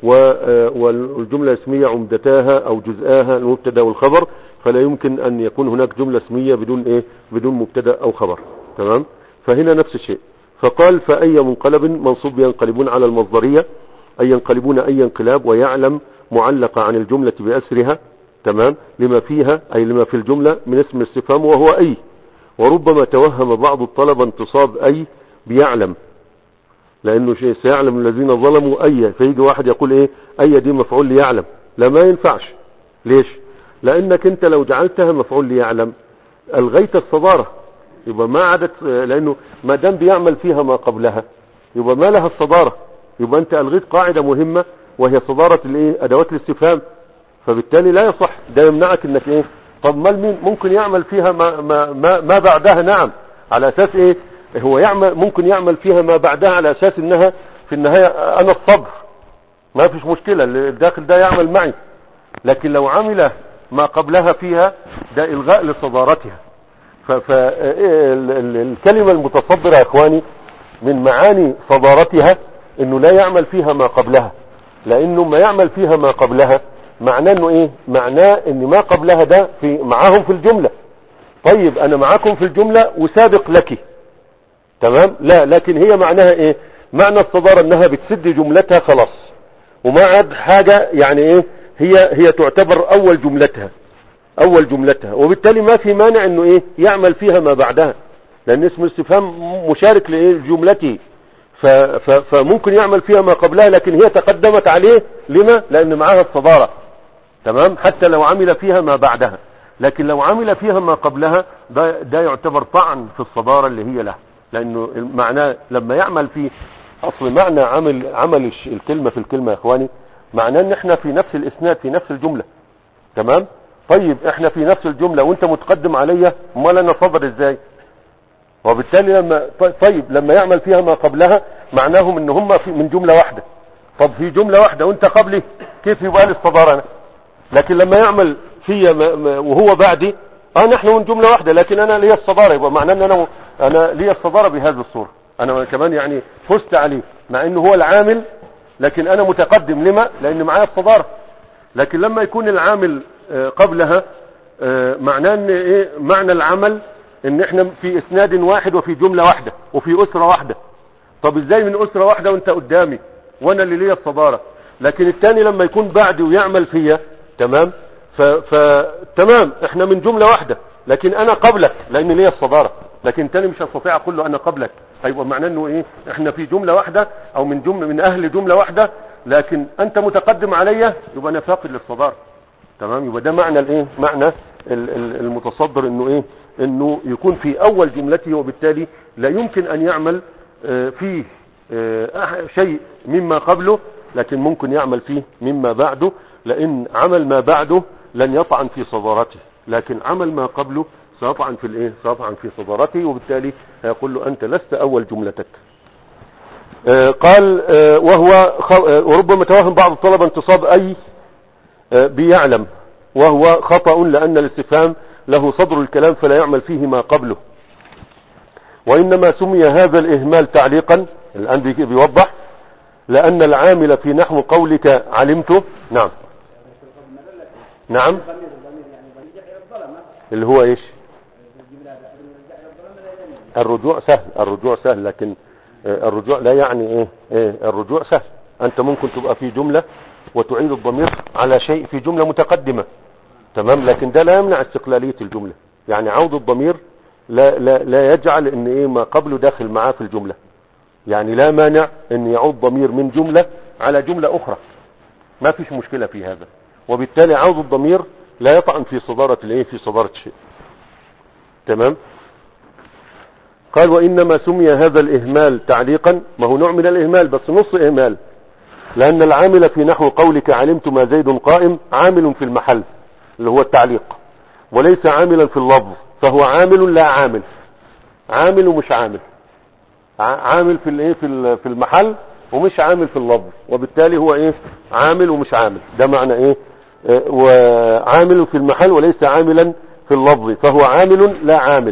والجملة الاسمية عمدتاها او جزءاها المبتدا والخبر فلا يمكن ان يكون هناك جملة اسمية بدون ايه بدون مبتدا او خبر تمام فهنا نفس الشيء فقال فأي منقلب منصوب ينقلبون على المصدرية أي ينقلبون أي انقلاب ويعلم معلقة عن الجملة بأسرها تمام لما فيها أي لما في الجملة من اسم الاستفهام وهو أي وربما توهم بعض الطلبة انتصاب أي بيعلم لأنه شيء سيعلم الذين ظلموا أي فيجي واحد يقول إيه أي دي مفعول ليعلم لا ما ينفعش ليش لأنك أنت لو جعلتها مفعول ليعلم ألغيت الصدارة يبقى ما عادت لانه ما دام بيعمل فيها ما قبلها يبقى ما لها الصدارة يبقى انت الغيت قاعدة مهمة وهي صدارة الايه ادوات الاستفهام فبالتالي لا يصح ده يمنعك انك ايه طب ما مين ممكن يعمل فيها ما, ما, ما, ما بعدها نعم على اساس ايه هو يعمل ممكن يعمل فيها ما بعدها على اساس انها في النهاية انا الصبر ما فيش مشكلة الداخل ده يعمل معي لكن لو عمل ما قبلها فيها ده الغاء لصدارتها فالكلمة المتصدرة يا اخواني من معاني صدارتها انه لا يعمل فيها ما قبلها لانه ما يعمل فيها ما قبلها معناه انه ايه معناه ان ما قبلها ده في معاهم في الجملة طيب انا معاكم في الجملة وسابق لك تمام لا لكن هي معناها ايه معنى الصدارة انها بتسد جملتها خلاص وما عاد حاجة يعني ايه هي هي تعتبر اول جملتها اول جملتها وبالتالي ما في مانع انه ايه يعمل فيها ما بعدها لان اسم الاستفهام مشارك لجملته فممكن يعمل فيها ما قبلها لكن هي تقدمت عليه لما لان معاها الصدارة تمام حتى لو عمل فيها ما بعدها لكن لو عمل فيها ما قبلها ده, ده يعتبر طعن في الصدارة اللي هي له لانه معناه لما يعمل في اصل معنى عمل عمل الكلمة في الكلمة يا اخواني معناه ان احنا في نفس الاسناد في نفس الجملة تمام طيب احنا في نفس الجملة وانت متقدم عليا امال انا صبر ازاي وبالتالي لما طيب لما يعمل فيها ما قبلها معناهم ان هم في من جملة واحدة طب في جملة واحدة وانت قبلي كيف يبقى لي الصدارة انا لكن لما يعمل فيا وهو بعدي اه نحن من جملة واحدة لكن انا لي الصدارة يبقى معناه ان انا انا لي الصدارة بهذه الصورة انا كمان يعني فزت عليه مع انه هو العامل لكن انا متقدم لما لان معايا الصدارة لكن لما يكون العامل آه، قبلها آه، معناه ان ايه معنى العمل ان احنا في اسناد واحد وفي جملة واحدة وفي اسرة واحدة طب ازاي من اسرة واحدة وانت قدامي وانا اللي ليا الصدارة لكن الثاني لما يكون بعدي ويعمل فيا تمام فتمام احنا من جملة واحدة لكن انا قبلك لان ليا الصدارة لكن الثاني مش هستطيع اقول له انا قبلك هيبقى معناه انه ايه احنا في جملة واحدة او من جملة من اهل جملة واحدة لكن انت متقدم عليا يبقى انا فاقد للصدارة تمام يبقى ده معنى الايه معنى المتصدر انه ايه انه يكون في اول جملته وبالتالي لا يمكن ان يعمل آه، فيه آه، شيء مما قبله لكن ممكن يعمل فيه مما بعده لان عمل ما بعده لن يطعن في صدارته لكن عمل ما قبله سيطعن في الايه سيطعن في صدارته وبالتالي هيقول له انت لست اول جملتك آه، قال آه، وهو خ- آه، وربما توهم بعض الطلبة انتصاب أي آه، بيعلم وهو خطأ لأن الاستفهام له صدر الكلام فلا يعمل فيه ما قبله وإنما سمي هذا الإهمال تعليقا الآن بي- بيوضح لأن العامل في نحو قولك علمته نعم نعم اللي هو ايش الرجوع سهل الرجوع سهل لكن آه، الرجوع لا يعني ايه, إيه الرجوع سهل انت ممكن تبقى في جملة وتعيد الضمير على شيء في جملة متقدمة تمام لكن ده لا يمنع استقلالية الجملة يعني عود الضمير لا, لا, لا يجعل ان ايه ما قبله داخل معاه في الجملة يعني لا مانع ان يعود ضمير من جملة على جملة اخرى ما فيش مشكلة في هذا وبالتالي عود الضمير لا يطعن في صدارة الايه في صدارة الشيء تمام قال وإنما سمي هذا الإهمال تعليقا ما هو نوع من الإهمال بس نص إهمال لأن العامل في نحو قولك علمت ما زيد قائم عامل في المحل اللي هو التعليق وليس عاملا في اللفظ فهو عامل لا عامل عامل ومش عامل ع- عامل في الايه في ال- في المحل ومش عامل في اللفظ وبالتالي هو ايه عامل ومش عامل ده معنى ايه آه، وعامل في المحل وليس عاملا في اللفظ فهو عامل لا عامل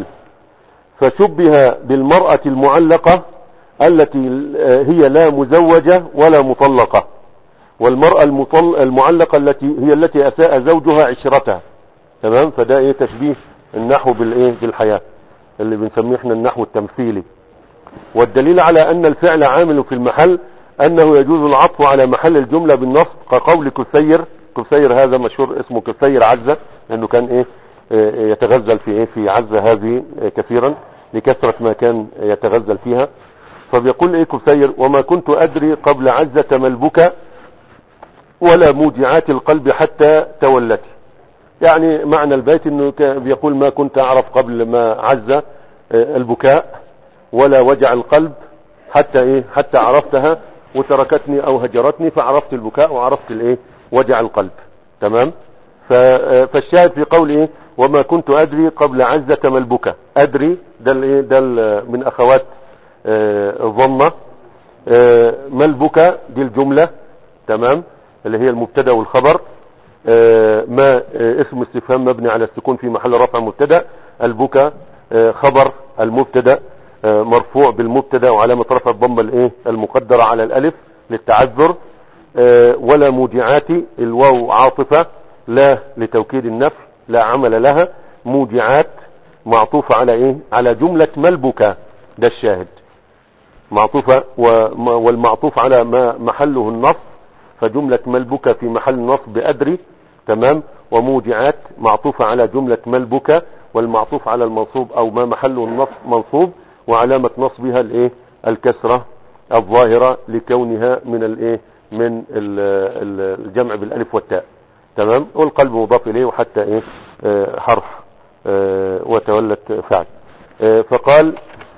فشبه بالمرأة المعلقة التي آه، هي لا مزوجة ولا مطلقة والمرأة المطل... المعلقة التي هي التي أساء زوجها عشرتها تمام فده ايه تشبيه النحو بالايه بالحياة اللي بنسميه احنا النحو التمثيلي والدليل على أن الفعل عامل في المحل أنه يجوز العطف على محل الجملة بالنصب كقول كثير كثير هذا مشهور اسمه كثير عزة لأنه كان إيه آه، يتغزل في إيه في عزة هذه آه، كثيرا لكثرة ما كان يتغزل فيها فبيقول إيه كثير وما كنت أدري قبل عزة ما البكى ولا موجعات القلب حتى تولت يعني معنى البيت انه كان بيقول ما كنت اعرف قبل ما عز آه، البكاء ولا وجع القلب حتى ايه حتى عرفتها وتركتني او هجرتني فعرفت البكاء وعرفت الايه وجع القلب تمام ف- آه، فالشاهد في قول ايه وما كنت ادري قبل عزة ما البكاء ادري ده الايه ده ال- من اخوات آه، الظنة آه، ما البكاء دي الجملة تمام اللي هي المبتدا والخبر آه، ما آه، اسم استفهام مبني على السكون في محل رفع مبتدا البكاء آه، خبر المبتدا آه، مرفوع بالمبتدا وعلامه رفع الضمه الايه المقدره على الالف للتعذر آه، ولا موجعات الواو عاطفه لا لتوكيد النفي لا عمل لها موجعات معطوفه على ايه على جمله ما البكاء ده الشاهد معطوفة وم- والمعطوف على ما محله النصب فجملة ملبكة في محل نصب أدري تمام وموجعات معطوفة على جملة ملبكة والمعطوف على المنصوب أو ما محله النصب منصوب وعلامة نصبها الايه الكسرة الظاهرة لكونها من الايه من ال- ال- الجمع بالالف والتاء تمام والقلب مضاف اليه وحتى ايه آه، حرف آه، وتولت فعل آه، فقال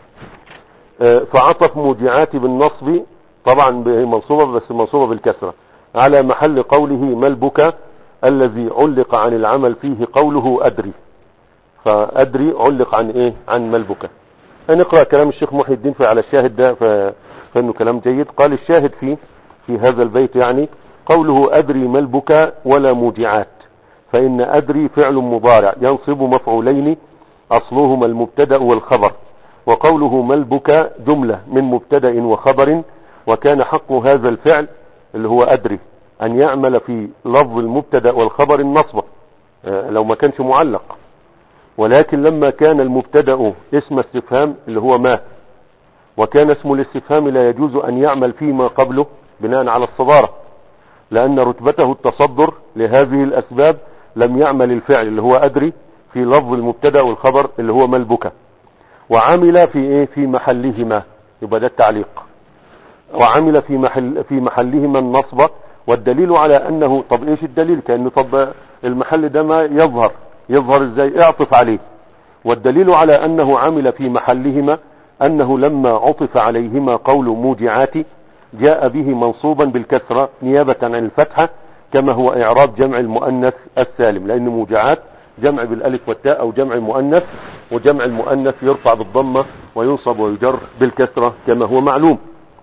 آه، فعطف موجعات بالنصب طبعا هي منصوبة بس منصوبة بالكسرة على محل قوله ما البكى الذي علق عن العمل فيه قوله أدري فأدري علق عن إيه عن ما البكى نقرأ كلام الشيخ محي الدين في على الشاهد ده ف- فإنه كلام جيد قال الشاهد فيه في هذا البيت يعني قوله أدري ما البكى ولا موجعات فإن أدري فعل مضارع ينصب مفعولين أصلهما المبتدأ والخبر وقوله ما البكى جملة من مبتدأ وخبر وكان حق هذا الفعل اللي هو أدري أن يعمل في لفظ المبتدأ والخبر النصب آه، لو ما كانش معلق ولكن لما كان المبتدأ اسم استفهام اللي هو ما وكان اسم الاستفهام لا يجوز أن يعمل فيما قبله بناء على الصدارة لأن رتبته التصدر لهذه الأسباب لم يعمل الفعل اللي هو أدري في لفظ المبتدأ والخبر اللي هو ما البكى وعمل في ايه في محلهما يبقى ده التعليق وعمل في محل في محلهما النصب والدليل على انه طب ايش الدليل كانه طب المحل ده ما يظهر يظهر ازاي اعطف عليه والدليل على انه عمل في محلهما انه لما عطف عليهما قول موجعات جاء به منصوبا بالكسرة نيابة عن الفتحة كما هو اعراب جمع المؤنث السالم لان موجعات جمع بالالف والتاء او جمع مؤنث وجمع المؤنث يرفع بالضمة وينصب ويجر بالكسرة كما هو معلوم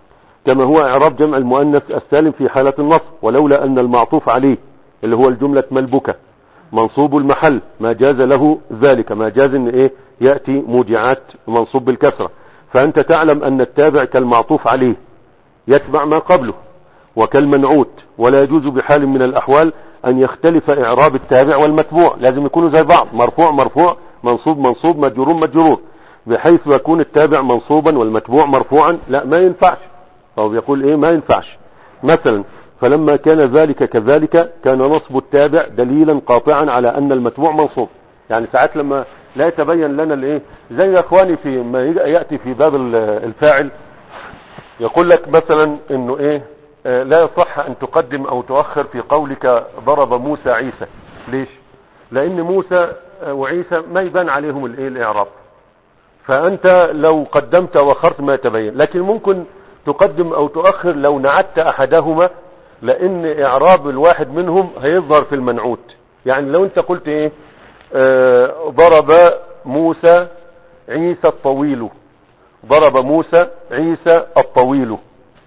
كما هو اعراب جمع المؤنث السالم في حالة النصب ولولا ان المعطوف عليه اللي هو الجملة ملبكة منصوب المحل ما جاز له ذلك ما جاز ان ايه يأتي موجعات منصوب بالكسرة فانت تعلم ان التابع كالمعطوف عليه يتبع ما قبله وكالمنعوت ولا يجوز بحال من الاحوال ان يختلف اعراب التابع والمتبوع لازم يكونوا زي بعض مرفوع مرفوع منصوب منصوب مجرور مجرور بحيث يكون التابع منصوبا والمتبوع مرفوعا لا ما ينفعش فهو بيقول ايه ما ينفعش مثلا فلما كان ذلك كذلك كان نصب التابع دليلا قاطعا على ان المتبوع منصوب يعني ساعات لما لا يتبين لنا الايه زي يا اخواني في ما ياتي في باب الفاعل يقول لك مثلا انه ايه آه لا يصح ان تقدم او تؤخر في قولك ضرب موسى عيسى ليش لان موسى وعيسى ما يبان عليهم الايه الاعراب فانت لو قدمت واخرت ما يتبين لكن ممكن تقدم او تؤخر لو نعدت احدهما لان اعراب الواحد منهم هيظهر في المنعوت يعني لو انت قلت ايه آه ضرب موسى عيسى الطويل ضرب موسى عيسى الطويل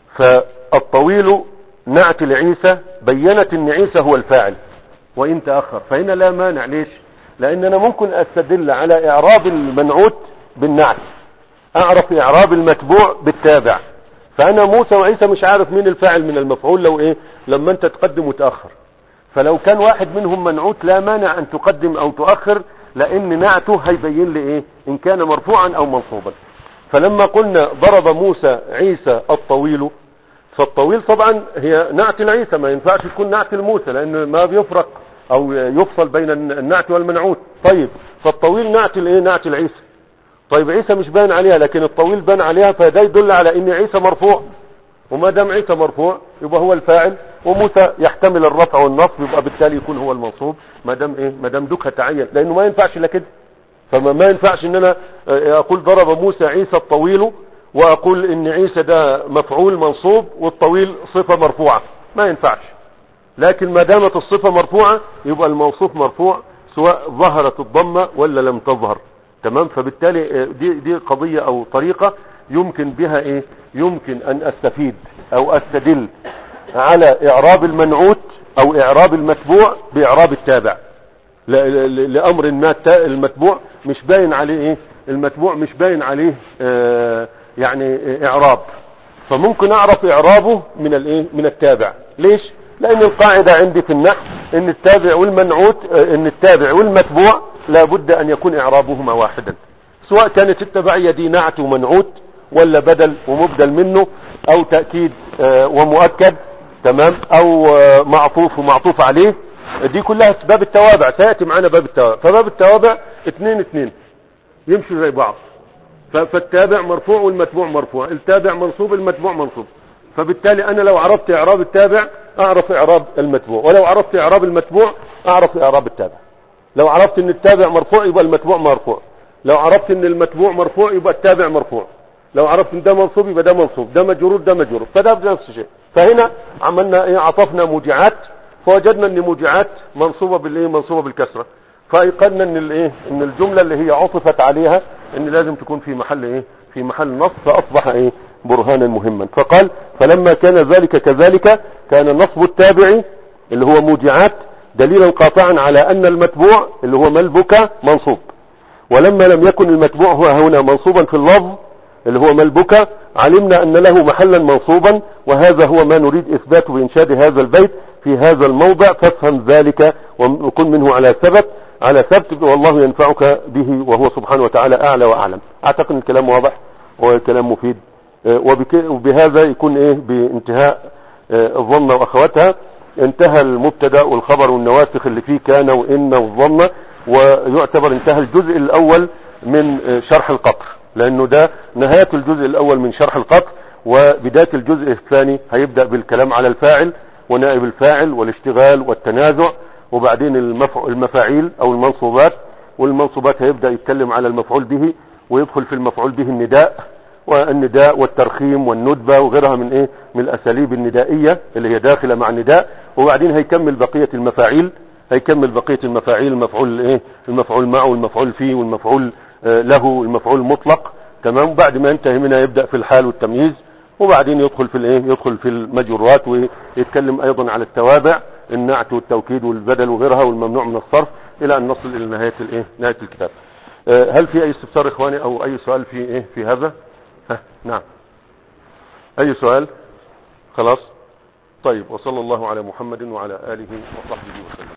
فالطويل نعت لعيسى بينت ان عيسى هو الفاعل وان تأخر فهنا لا مانع ليش لان انا ممكن استدل على اعراب المنعوت بالنعت اعرف اعراب المتبوع بالتابع فانا موسى وعيسى مش عارف مين الفاعل من المفعول لو ايه لما انت تقدم وتأخر فلو كان واحد منهم منعوت لا مانع ان تقدم او تؤخر لان نعته هيبين لي ايه ان كان مرفوعا او منصوبا فلما قلنا ضرب موسى عيسى الطويل فالطويل طبعا هي نعت العيسى ما ينفعش تكون نعت الموسى لان ما بيفرق او يفصل بين النعت والمنعوت طيب فالطويل نعت الايه نعت العيسى طيب عيسى مش باين عليها لكن الطويل بان عليها فده يدل على ان عيسى مرفوع وما دام عيسى مرفوع يبقى هو الفاعل وموسى يحتمل الرفع والنصب يبقى بالتالي يكون هو المنصوب ما دام ايه ما دام دكها تعين لانه ما ينفعش الا كده فما ما ينفعش ان انا اقول ضرب موسى عيسى الطويل واقول ان عيسى ده مفعول منصوب والطويل صفة مرفوعة ما ينفعش لكن ما دامت الصفة مرفوعة يبقى الموصوف مرفوع سواء ظهرت الضمة ولا لم تظهر تمام فبالتالي دي, دي قضية او طريقة يمكن بها ايه يمكن ان استفيد او استدل على اعراب المنعوت او اعراب المتبوع باعراب التابع لامر ما المتبوع مش باين عليه ايه المتبوع مش باين عليه آه يعني اعراب فممكن اعرف اعرابه من الايه من التابع ليش لان القاعدة عندي في النحو ان التابع والمنعوت ان التابع والمتبوع لابد ان يكون اعرابهما واحدا سواء كانت التبعية دي نعت ومنعوت ولا بدل ومبدل منه او تأكيد ومؤكد تمام او معطوف ومعطوف عليه دي كلها باب التوابع سيأتي معنا باب التوابع فباب التوابع اتنين اتنين يمشوا زي بعض فالتابع مرفوع والمتبوع مرفوع التابع منصوب المتبوع منصوب فبالتالي انا لو عرفت اعراب التابع اعرف اعراب المتبوع ولو عرفت اعراب المتبوع اعرف اعراب التابع لو عرفت ان التابع مرفوع يبقى المتبوع مرفوع لو عرفت ان المتبوع مرفوع يبقى التابع مرفوع لو عرفت ان ده منصوب يبقى ده منصوب ده مجرور ده مجرور فده بنفس الشيء فهنا عملنا ايه عطفنا موجعات فوجدنا ان موجعات منصوبة بالايه منصوبة بالكسرة فايقنا ان الايه ان الجملة اللي هي عطفت عليها ان لازم تكون في محل ايه في محل نص فاصبح ايه برهانا مهما فقال فلما كان ذلك كذلك كان نصب التابع اللي هو موجعات دليلا قاطعا على ان المتبوع اللي هو ملبك منصوب ولما لم يكن المتبوع هو هنا منصوبا في اللفظ اللي هو ملبك علمنا ان له محلا منصوبا وهذا هو ما نريد اثباته بانشاد هذا البيت في هذا الموضع فافهم ذلك وكن منه على ثبت على ثبت والله ينفعك به وهو سبحانه وتعالى اعلى واعلم اعتقد الكلام واضح وكلام مفيد وبهذا يكون ايه بانتهاء الظن واخواتها انتهى المبتدا والخبر والنواسخ اللي فيه كان وان والظن ويعتبر انتهى الجزء الاول من شرح القطر لانه ده نهاية الجزء الاول من شرح القطر وبداية الجزء الثاني هيبدأ بالكلام على الفاعل ونائب الفاعل والاشتغال والتنازع وبعدين المفاعيل او المنصوبات والمنصوبات هيبدأ يتكلم على المفعول به ويدخل في المفعول به النداء والنداء والترخيم والندبة وغيرها من ايه من الاساليب الندائية اللي هي داخلة مع النداء وبعدين هيكمل بقية المفاعيل هيكمل بقية المفاعيل المفعول ايه المفعول معه والمفعول فيه والمفعول آه له والمفعول مطلق تمام بعد ما ينتهي منها يبدأ في الحال والتمييز وبعدين يدخل في الايه يدخل في المجرات ويتكلم ايضا على التوابع النعت والتوكيد والبدل وغيرها والممنوع من الصرف الى ان نصل الى نهايه الايه نهايه الكتاب آه، هل في اي استفسار اخواني او اي سؤال في ايه في هذا ها نعم اي سؤال خلاص طيب وصلى الله على محمد وعلى اله وصحبه وسلم